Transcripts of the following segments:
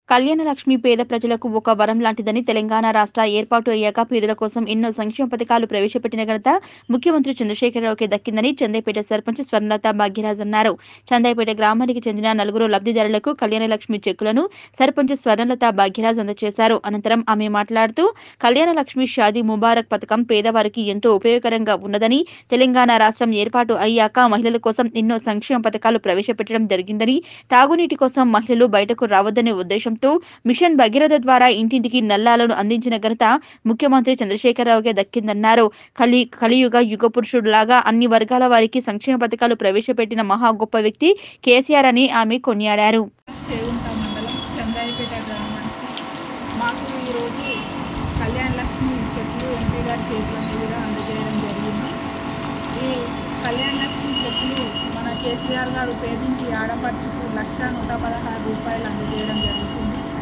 కళ్యాణ లక్ష్మి పేద ప్రజలకు ఒక వరం లాంటిదని తెలంగాణ రాష్ట్ర ఏర్పాటు అయ్యాక పేదల కోసం ఎన్నో సంక్షేమ పథకాలు ప్రవేశపెట్టిన ఘనత ముఖ్యమంత్రి చంద్రశేఖరరావుకి దక్కిందని చందాయిపేట సర్పంచ్ స్వర్ణలత భాగ్యరాజ్ అన్నారు చందాయిపేట గ్రామానికి చెందిన నలుగురు లబ్ధిదారులకు కళ్యాణ లక్ష్మి చెక్కులను సర్పంచ్ స్వర్ణలత భాగ్యరాజ్ అందజేశారు అనంతరం ఆమె మాట్లాడుతూ కళ్యాణ లక్ష్మి షాదీ ముబారక్ పథకం పేదవారికి ఎంతో ఉపయోగకరంగా ఉన్నదని తెలంగాణ రాష్ట్రం ఏర్పాటు అయ్యాక మహిళల కోసం ఎన్నో సంక్షేమ పథకాలు ప్రవేశపెట్టడం జరిగిందని తాగునీటి కోసం మహిళలు బయటకు రావద్దనే ఉద్దేశంతో మిషన్ భగీరథ ద్వారా ఇంటింటికి నల్లాలను అందించిన ఘనత ముఖ్యమంత్రి చంద్రశేఖరరావుకే దక్కిందన్నారు కలి కలియుగ యుగ పురుషుడులాగా అన్ని వర్గాల వారికి సంక్షేమ పథకాలు ప్రవేశపెట్టిన మహా గొప్ప వ్యక్తి కేసీఆర్ అని ఆమె కొనియాడారు చేగుంట మండలం చందాయిపేట గ్రామానికి మాకు ఈరోజు కళ్యాణ లక్ష్మి చెట్లు ఎంపీ గారి చేతుల మీదుగా అందజేయడం జరిగింది ఈ కళ్యాణ లక్ష్మి చెట్లు మన కేసీఆర్ గారు పేదించి ఆడపడుచుకు లక్ష నూట పదహారు రూపాయలు అందజేయడం జరుగుతుంది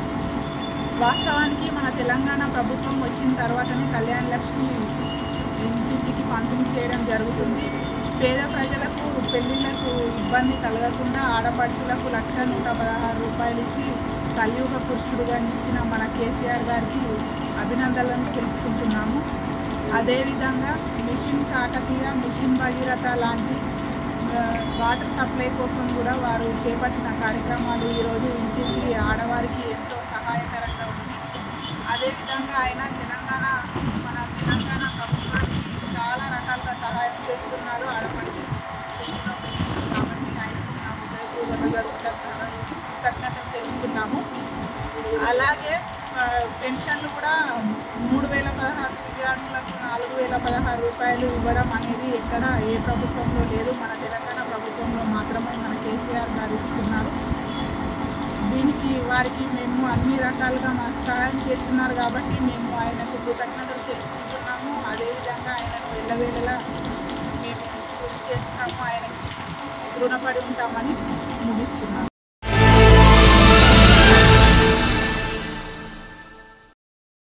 వాస్తవానికి మన తెలంగాణ ప్రభుత్వం వచ్చిన తర్వాతనే కళ్యాణ లక్ష్మి ఇంటింటికి పంపిణీ చేయడం జరుగుతుంది పేద ప్రజలకు పెళ్లిళ్లకు ఇబ్బంది కలగకుండా ఆడపడుచులకు లక్ష నూట పదహారు రూపాయలు ఇచ్చి కలియుగ పురుషుడుగా ఇచ్చిన మన కేసీఆర్ గారికి అభినందనలను తెలుపుకుంటున్నాము అదేవిధంగా మిషన్ కాకతీయ మిషన్ భగీరథ లాంటి ఆ, వాటర్ సప్లై కోసం కూడా వారు చేపట్టిన కార్యక్రమాలు ఈరోజు ఇంటికి ఆడవారికి ఎంతో సహాయకరంగా ఉంది అదేవిధంగా ఆయన తెలంగాణ మన తెలంగాణ ప్రభుత్వానికి చాలా రకాలుగా సహాయం చేస్తున్నారు ఆడపడుచు కాబట్టి ఆయనకు నా హృదయపూర్వకంగా కృతజ్ఞతలు కృతజ్ఞతలు తెలుపుతున్నాము అలాగే ఆ, పెన్షన్లు కూడా మూడు వేల పదహారు విద్యార్థులకు నాలుగు వేల పదహారు రూపాయలు ఇవ్వడం అనేది ఎక్కడ ఏ ప్రభుత్వంలో లేదు మన తెలంగాణ ప్రభుత్వంలో మాత్రమే మన కేసీఆర్ గారు ఇస్తున్నారు దీనికి వారికి మేము అన్ని రకాలుగా మాకు సహాయం చేస్తున్నారు కాబట్టి మేము ఆయనకు కృతజ్ఞతలు తెలుపుకుంటున్నాము అదేవిధంగా ఆయనను వెళ్ళవేళలా మేము కృషి చేస్తున్నాము ఆయనకి రుణపడి ఉంటామని